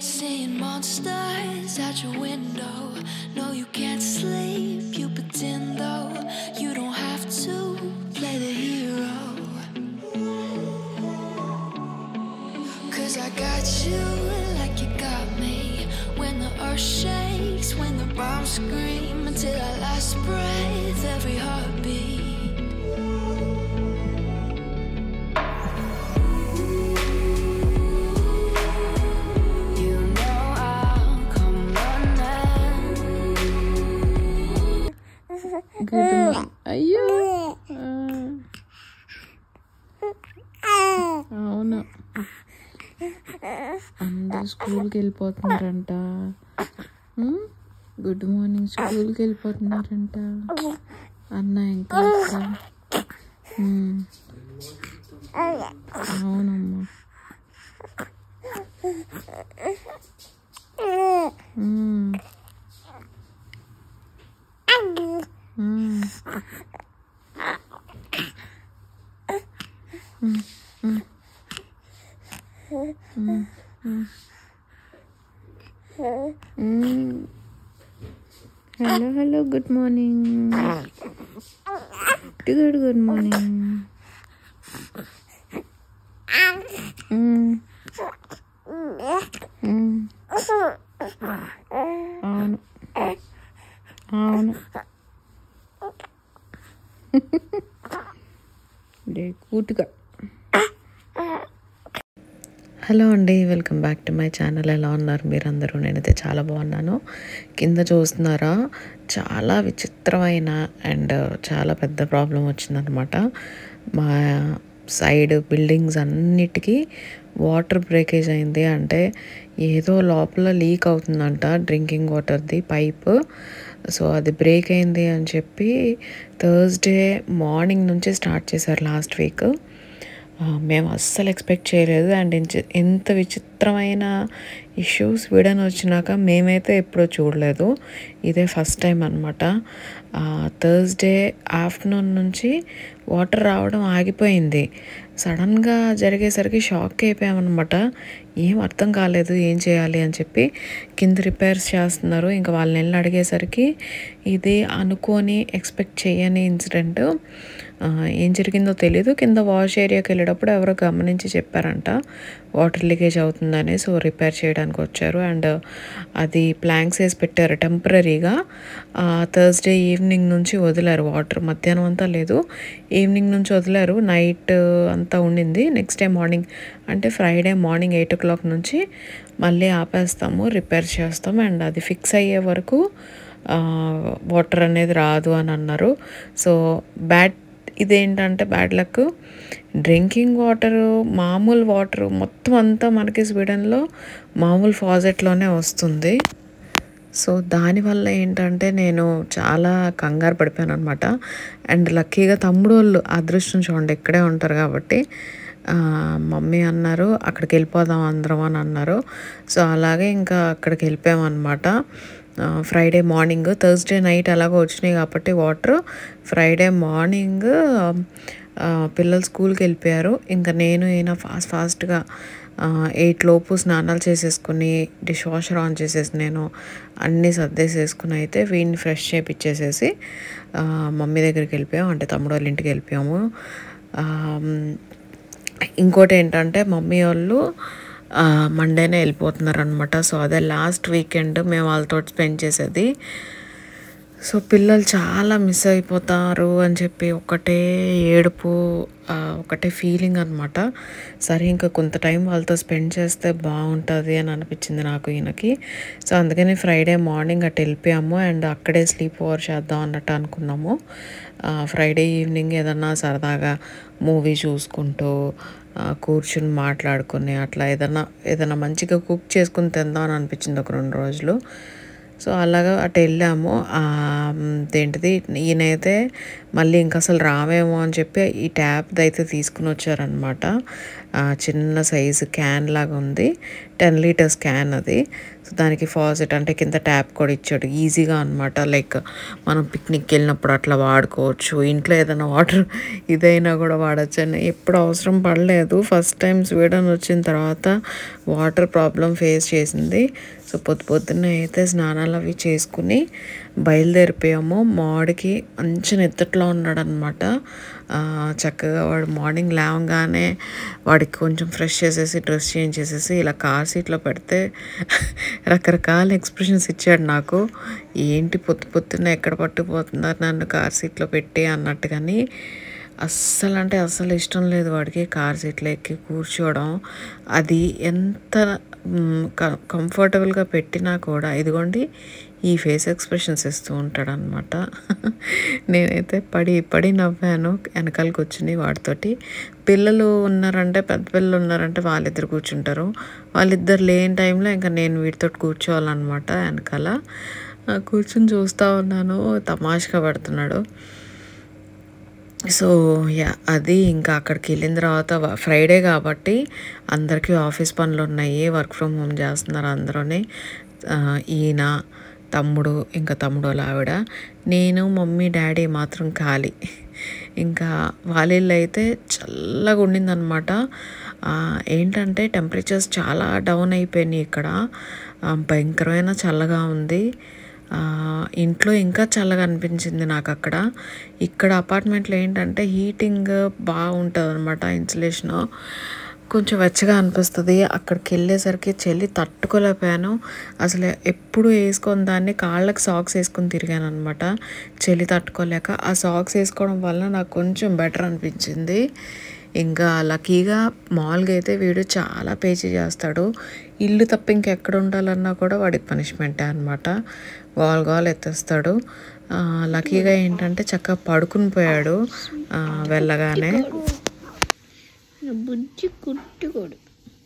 Seeing monsters out your window. No, you can't sleep. You pretend though you don't have to play the hero. Cause I got you like you got me. When the earth shakes, when the bombs scream, until our last breath, every heartbeat. You know I'll come running. Good morning అయ్యో ఆ. అవును అందరూ స్కూల్కి వెళ్ళిపోతున్నారంట ఉమ్, good morning స్కూల్కి వెళ్ళిపోతున్నారంట అన్న ఇంకా అక్క. ఉమ్. అవునమ్మా ఉమ్. ఉమ్. Hello hello good morning good good morning అవును అవును డే కూటుగా హలో అండి welcome back to my channel ఎలా ఉన్నారు మీరందరూ నేనైతే చాలా బాగున్నాను కింద చూస్తున్నారా చాలా విచిత్రమైన అండ్ చాలా పెద్ద ప్రాబ్లం వచ్చిందనమాట మా సైడ్ బిల్డింగ్స్ అన్నిటికీ వాటర్ బ్రేకేజ్ అయింది అంటే ఏదో లోపల లీక్ అవుతుందంట డ్రింకింగ్ వాటర్ది పైప్ సో అది బ్రేక్ అయింది అని చెప్పి థర్స్డే మార్నింగ్ నుంచి స్టార్ట్ చేశారు లాస్ట్ వీక్ ఆ, మేము అస్సలు ఎక్స్పెక్ట్ చేయలేదు అండ్ ఇంచ- ఎంత విచిత్రమైన ఇష్యూస్ స్వీడన్ వచ్చినాక మేమైతే ఎప్పుడూ చూడలేదు ఇదే ఫస్ట్ టైం అనమాట థర్స్డే ఆఫ్టర్నూన్ నుంచి వాటర్ రావడం ఆగిపోయింది సడన్గా జరిగేసరికి షాక్ అయిపోయామన్నమాట ఏం అర్థం కాలేదు ఏం చేయాలి అని చెప్పి కింద రిపేర్స్ చేస్తున్నారు ఇంకా వాళ్ళని వెళ్ళి అడిగేసరికి ఇది అనుకోని ఎక్స్పెక్ట్ చేయని ఇన్సిడెంట్ ఆ, ఏం జరిగిందో తెలియదు కింద వాష్ ఏరియాకి వెళ్ళేటప్పుడు ఎవరో గమనించి చెప్పారంట వాటర్ లీకేజ్ అవుతుందని సో రిపేర్ చేయడానికి వచ్చారు అండ్ అది ప్లాంక్స్ వేసి పెట్టారు టెంపరీగా థర్స్డే ఈవినింగ్ నుంచి వదిలారు వాటర్ మధ్యాహ్నం అంతా లేదు ఈవినింగ్ నుంచి వదిలారు నైట్ అంతా ఉండింది నెక్స్ట్ డే మార్నింగ్ అంటే Friday morning eight o'clock నుంచి మళ్ళీ ఆపేస్తాము రిపేర్ చేస్తాము అండ్ అది ఫిక్స్ అయ్యే వరకు వాటర్ అనేది రాదు అని అన్నారు సో బ్యాడ్ ఇదేంటంటే బ్యాడ్ లక్ డ్రింకింగ్ వాటర్ మామూలు వాటర్ మొత్తం అంతా మనకి స్వీడన్లో మామూలు ఫాజెట్లోనే వస్తుంది సో దానివల్ల ఏంటంటే నేను చాలా కంగారు పడిపోయాను అనమాట అండ్ లక్కీగా తమ్ముడు వాళ్ళు అదృష్టం చూడండి ఇక్కడే ఉంటారు కాబట్టి ఆ, మమ్మీ అన్నారు అక్కడికి వెళ్ళిపోదాం అందరం అని అన్నారు సో అలాగే ఇంకా అక్కడికి వెళ్ళిపోయామన్నమాట ఫ్రైడే మార్నింగ్ థర్స్డే నైట్ అలాగో వచ్చినాయి కాబట్టి వాటర్ ఫ్రైడే మార్నింగ్ ఆ, పిల్లలు స్కూల్కి వెళ్ళిపోయారు ఇంకా నేను ఈయన ఫాస్ట్ ఫాస్ట్గా ఎయిట్ లోపు స్నానాలు చేసేసుకుని డిష్ వాషర్ ఆన్ చేసేసి నేను అన్నీ సర్దేసేసుకుని అయితే వీడిని ఫ్రెష్ చేపిచ్చేసేసి ఆ, మమ్మీ దగ్గరికి వెళ్ళిపోయాం అంటే తమ్ముడు వాళ్ళ ఇంటికి వెళ్ళిపోయాము ఆ, ఇంకోటి ఏంటంటే మమ్మీ వాళ్ళు ఆ, మండేనే వెళ్ళిపోతున్నారు అనమాట సో అదే లాస్ట్ వీకెండ్ మేము వాళ్ళతో స్పెండ్ చేసేది సో పిల్లలు చాలా మిస్ అయిపోతారు అని చెప్పి ఒకటే ఏడుపు ఆ, ఒకటే ఫీలింగ్ అనమాట సరే ఇంకా కొంత టైం వాళ్ళతో స్పెండ్ చేస్తే బాగుంటుంది అని అనిపించింది నాకు ఈయనకి సో అందుకని ఫ్రైడే మార్నింగ్ అటు వెళ్ళిపోయాము అండ్ అక్కడే స్లీప్ ఓవర్ చేద్దాం అన్నట్టు అనుకున్నాము ఆ, ఫ్రైడే ఈవినింగ్ ఏదన్నా సరదాగా మూవీ చూసుకుంటూ ఆ, కూర్చుని మాట్లాడుకుని అట్లా ఏదన్నా ఏదైనా మంచిగా కుక్ చేసుకుని తిందాం అని అనిపించింది ఒక రెండు రోజులు సో అలాగా అటు వెళ్ళాము ఆ, మ్, ఏంటిది ఈయనైతే మళ్ళీ ఇంక అసలు రావేమో అని చెప్పి ఈ ట్యాప్ది అయితే తీసుకుని వచ్చారనమాట చిన్న సైజు క్యాన్ లాగా ఉంది టెన్ లీటర్స్ క్యాన్ అది సో దానికి ఫాజెట్ అంటే కింద ట్యాప్ కూడా ఇచ్చాడు ఈజీగా అనమాట లైక్ మనం పిక్నిక్కి వెళ్ళినప్పుడు అట్లా వాడుకోవచ్చు ఇంట్లో ఏదైనా వాటర్ ఇదైనా కూడా వాడచ్చు అని ఎప్పుడు అవసరం పడలేదు ఫస్ట్ టైం స్వీడన్ వచ్చిన తర్వాత వాటర్ ప్రాబ్లం ఫేస్ చేసింది సో పొద్దు పొద్దున్నే అయితే స్నానాలు అవి చేసుకుని బయలుదేరిపోయాము మాడికి మంచి నిద్దట్లో ఉన్నాడనమాట చక్కగా వాడు మార్నింగ్ లేవగానే వాడికి కొంచెం ఫ్రెష్ చేసేసి డ్రెస్ చేంజ్ చేసేసి ఇలా కార్ సీట్లో పెడితే రకరకాల ఎక్స్ప్రెషన్స్ ఇచ్చాడు నాకు ఏంటి పొద్దు పొద్దున్న ఎక్కడ పట్టుకుపోతున్నారు నన్ను కార్ సీట్లో పెట్టి అన్నట్టు కానీ అస్సలు అంటే అస్సలు ఇష్టం లేదు వాడికి కార్ సీట్లో ఎక్కి కూర్చోవడం అది ఎంత కంఫర్టబుల్గా పెట్టినా కూడా ఇదిగోండి ఈ ఫేస్ ఎక్స్ప్రెషన్స్ ఇస్తూ ఉంటాడనమాట నేనైతే పడి పడి నవ్వాను వెనకాల కూర్చుని వాడితోటి పిల్లలు ఉన్నారంటే పెద్ద పిల్లలు ఉన్నారంటే వాళ్ళిద్దరు కూర్చుంటారు వాళ్ళిద్దరు లేని టైంలో ఇంకా నేను వీటితో కూర్చోవాలన్నమాట వెనకాల ఆ, కూర్చుని చూస్తూ ఉన్నాను తమాషగా పడుతున్నాడు సో యా అది ఇంకా అక్కడికి వెళ్ళిన తర్వాత వ- ఫ్రైడే కాబట్టి అందరికీ ఆఫీస్ పనులు ఉన్నాయి వర్క్ ఫ్రమ్ హోమ్ చేస్తున్నారు అందరూని ఆ, ఈయన తమ్ముడు ఇంకా తమ్ముడు వాళ్ళ ఆవిడ నేను మమ్మీ డాడీ మాత్రం ఖాళీ ఇంకా వాళ్ళిళ్ళు అయితే చల్లగా ఉండిందనమాట ఆ, ఏంటంటే టెంపరేచర్స్ చాలా డౌన్ అయిపోయినాయి ఇక్కడ ఆ, భయంకరమైన చల్లగా ఉంది ఆ, ఇంట్లో ఇంకా చల్లగా అనిపించింది నాకు అక్కడ ఇక్కడ అపార్ట్మెంట్లో ఏంటంటే హీటింగ్ బాగుంటుంది అనమాట ఇన్సులేషన్ కొంచెం వెచ్చగా అనిపిస్తుంది అక్కడికి వెళ్ళేసరికి చలి తట్టుకోలేకపోయాను అసలు ఎప్పుడు వేసుకొని దాన్ని కాళ్ళకి సాక్స్ వేసుకొని తిరిగాను అనమాట చలి తట్టుకోలేక ఆ సాక్స్ వేసుకోవడం వల్ల నాకు కొంచెం బెటర్ అనిపించింది ఇంకా లక్కీగా మామూలుగా అయితే వీడు చాలా పేచీ చేస్తాడు ఇల్లు తప్ప ఇంకెక్కడ ఉండాలన్నా కూడా వాడికి పనిష్మెంటే అనమాట గోల్ గోల్ ఎత్తేస్తాడు ఆ, లక్కీగా ఏంటంటే చక్కగా పడుకుని పోయాడు ఆ, వెళ్ళగానే నా బుజ్జి కుట్టుకోడు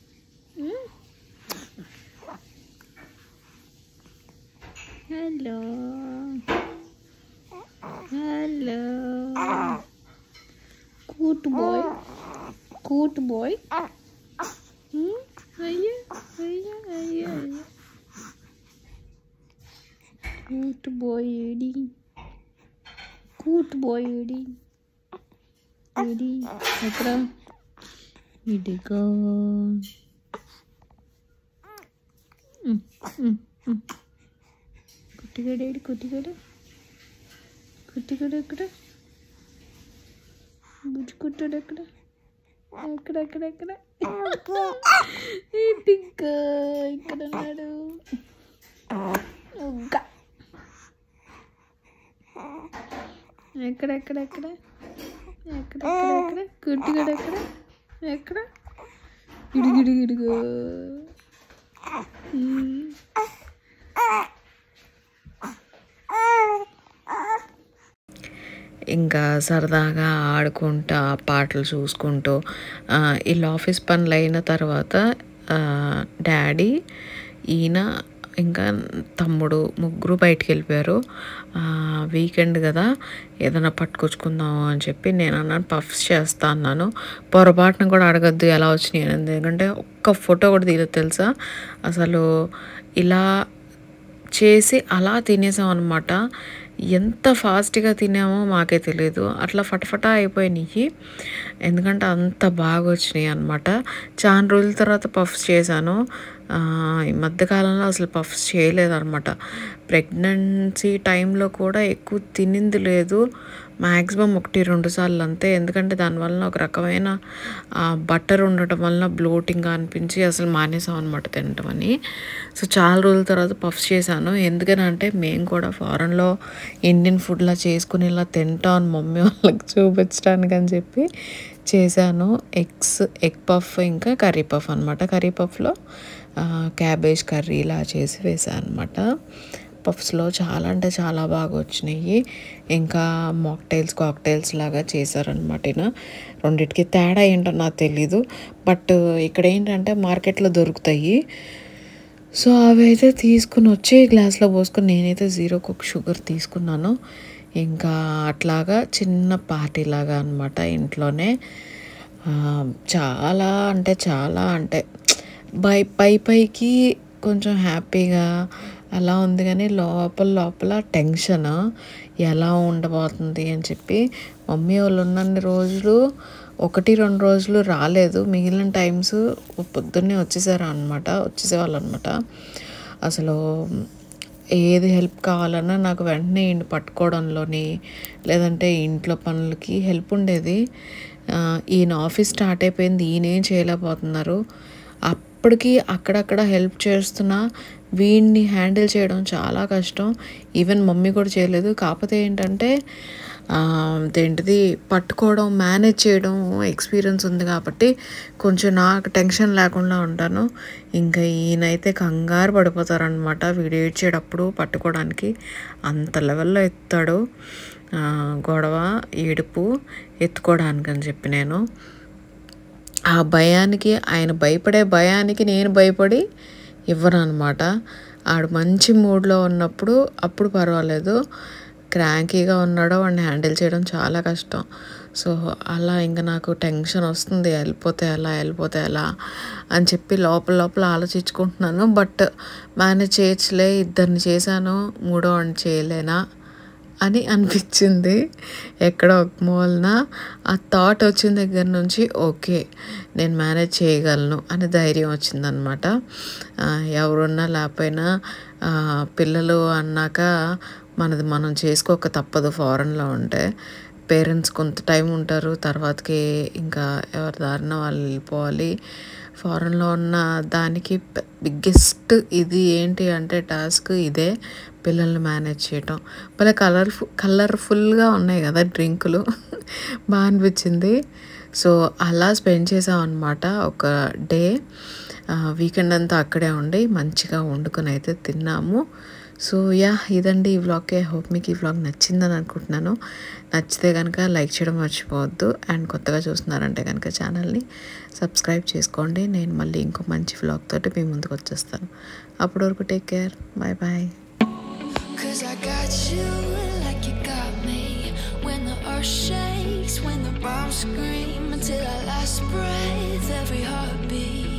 hello hello cute boy cute boy అయ్యా అయ్యా అయ్యా అయ్యా కూట్ బాయ్ ఏడి కూట్ బాయ్ ఏడి ఏడి ఎక్కడ ఇదిగో కుట్టిగడు ఏడి కుట్టిగడు కుట్టిగడు ఎక్కడ బుజ్జి కుట్టాడు ఎక్కడ ఎక్కడ ఎక్కడ ఎక్కడ ఇదిగో ఇక్కడ ఉన్నాడు ఉగ్గ. ఎక్కడ ఎక్కడ ఎక్కడ ఎక్కడ ఎక్కడ ఎక్కడ కుట్టిగడు ఎక్కడ ఎక్కడ ఇడిగిడి ఇడిగో ఇంకా సరదాగా ఆడుకుంటా పాటలు చూసుకుంటూ ఆ, వీళ్ళ ఆఫీస్ పనులు అయిన తర్వాత ఆ, డాడీ ఈయన ఇంకా తమ్ముడు ముగ్గురు బయటికి వెళ్ళిపోయారు ఆ, వీకెండ్ కదా ఏదైనా పట్టుకొచ్చుకుందాము అని చెప్పి నేను అన్నాను పఫ్స్ చేస్తా అన్నాను పొరపాటున కూడా అడగద్దు ఎలా వచ్చినాయి అని ఎందుకంటే ఒక్క ఫోటో కూడా తీయలేదు తెలుసా అసలు ఇలా చేసి అలా తినేసాం అనమాట ఎంత ఫాస్ట్గా తినామో మాకే తెలియదు అట్లా ఫటఫటా అయిపోయినాయి ఎందుకంటే అంత బాగా వచ్చినాయి అనమాట చాలా రోజుల తర్వాత పఫ్స్ చేశాను ఆ, ఈ మధ్యకాలంలో అసలు పఫ్స్ చేయలేదన్నమాట ప్రెగ్నెన్సీ టైంలో కూడా ఎక్కువ తినింది లేదు మ్యాక్సిమం ఒకటి రెండు సార్లు అంతే ఎందుకంటే దానివల్ల ఒక రకమైన బట్టర్ ఉండటం వలన బ్లోటింగ్ అనిపించి అసలు మానేసాం అనమాట తినటం అని సో చాలా రోజుల తర్వాత పఫ్స్ చేశాను ఎందుకనంటే మేము కూడా ఫారెన్లో ఇండియన్ ఫుడ్లా చేసుకుని ఇలా తింటాం అని మమ్మీ వాళ్ళకి చూపించడానికి అని చెప్పి చేశాను ఎగ్స్ ఎగ్ పఫ్ ఇంకా కర్రీ పఫ్ అనమాట కర్రీ పఫ్లో క్యాబేజ్ కర్రీ ఇలా చేసి వేసాను అనమాట పఫ్స్లో చాలా అంటే చాలా బాగా వచ్చినాయి ఇంకా మాక్టైల్స్ కాక్టైల్స్ లాగా చేశారనమాట ఈయన రెండిటికి తేడా ఏంటో నాకు తెలీదు బట్ ఇక్కడ ఏంటంటే మార్కెట్లో దొరుకుతాయి సో అవి అయితే తీసుకుని వచ్చి గ్లాస్లో పోసుకొని నేనైతే జీరో కుక్ షుగర్ తీసుకున్నాను ఇంకా అట్లాగా చిన్న పార్టీ లాగా అనమాట ఇంట్లోనే ఆ, చాలా అంటే చాలా అంటే బై పై పైకి కొంచెం హ్యాపీగా అలా ఉంది కానీ లోపల లోపల టెన్షన్ ఎలా ఉండబోతుంది అని చెప్పి మమ్మీ వాళ్ళు ఉన్నన్ని రోజులు ఒకటి రెండు రోజులు రాలేదు మిగిలిన టైమ్స్ పొద్దున్నే వచ్చేసారు అనమాట వచ్చేసేవాళ్ళు అనమాట అసలు ఏది హెల్ప్ కావాలన్నా నాకు వెంటనే ఈయన పట్టుకోవడంలోని లేదంటే ఇంట్లో పనులకి హెల్ప్ ఉండేది ఆ, ఈయన ఆఫీస్ స్టార్ట్ అయిపోయింది ఈయన ఏం చేయలేకపోతున్నారు అప్పటికి అక్కడక్కడ హెల్ప్ చేస్తున్నా వీడిని హ్యాండిల్ చేయడం చాలా కష్టం ఈవెన్ మమ్మీ కూడా చేయలేదు కాకపోతే ఏంటంటే ఆ, అదేంటిది పట్టుకోవడం మేనేజ్ చేయడం ఎక్స్పీరియన్స్ ఉంది కాబట్టి కొంచెం నాకు టెన్షన్ లేకుండా ఉంటాను ఇంకా ఈయనైతే కంగారు పడిపోతారనమాట వీడియో ఏడ్చేటప్పుడు పట్టుకోవడానికి అంత లెవెల్లో ఎత్తాడు ఆ, గొడవ ఏడుపు ఎత్తుకోవడానికి అని చెప్పి నేను ఆ భయానికి ఆయన భయపడే భయానికి నేను భయపడి ఇవ్వను అనమాట ఆడు మంచి మూడ్లో ఉన్నప్పుడు అప్పుడు పర్వాలేదు క్రాంకీగా ఉన్నాడో వాడిని హ్యాండిల్ చేయడం చాలా కష్టం సో అలా ఇంకా నాకు టెన్షన్ వస్తుంది వెళ్ళిపోతే ఎలా వెళ్ళిపోతే ఎలా అని చెప్పి లోపల లోపల ఆలోచించుకుంటున్నాను బట్ మేనేజ్ చేయొచ్చులే ఇద్దరిని చేశాను మూడో వాడిని చేయలేనా అని అనిపించింది ఎక్కడ ఒక మూలన ఆ థాట్ వచ్చిన దగ్గర నుంచి ఓకే నేను మేనేజ్ చేయగలను అని ధైర్యం వచ్చిందనమాట ఎవరున్నా లేకపోయినా ఆ, పిల్లలు అన్నాక మనది మనం చేసుకోక తప్పదు ఫారెన్లో ఉంటే పేరెంట్స్ కొంత టైం ఉంటారు తర్వాతకి ఇంకా ఎవరి దారిన వాళ్ళు వెళ్ళిపోవాలి ఫారెన్లో ఉన్న దానికి బిగ్గెస్ట్ ఇది ఏంటి అంటే టాస్క్ ఇదే పిల్లల్ని మేనేజ్ చేయటం భలే కలర్ఫుల్ కలర్ఫుల్గా ఉన్నాయి కదా డ్రింకులు బాగా అనిపించింది సో అలా స్పెండ్ చేసాం అనమాట ఒక డే వీకెండ్ అంతా అక్కడే ఉండి మంచిగా వండుకొని అయితే తిన్నాము సో యా ఇదండి ఈ వ్లాగ్ హోప్ మీకు ఈ వ్లాగ్ నచ్చిందని అనుకుంటున్నాను నచ్చితే కనుక లైక్ చేయడం మర్చిపోవద్దు అండ్ కొత్తగా చూస్తున్నారంటే కనుక ఛానల్ని సబ్స్క్రైబ్ చేసుకోండి నేను మళ్ళీ ఇంకో మంచి వ్లాగ్ తోటి మీ ముందుకు వచ్చేస్తాను అప్పటి వరకు take care bye bye Cause I got you like you got me. When the earth shakes, when the bombs scream, until our last breath, every heartbeat.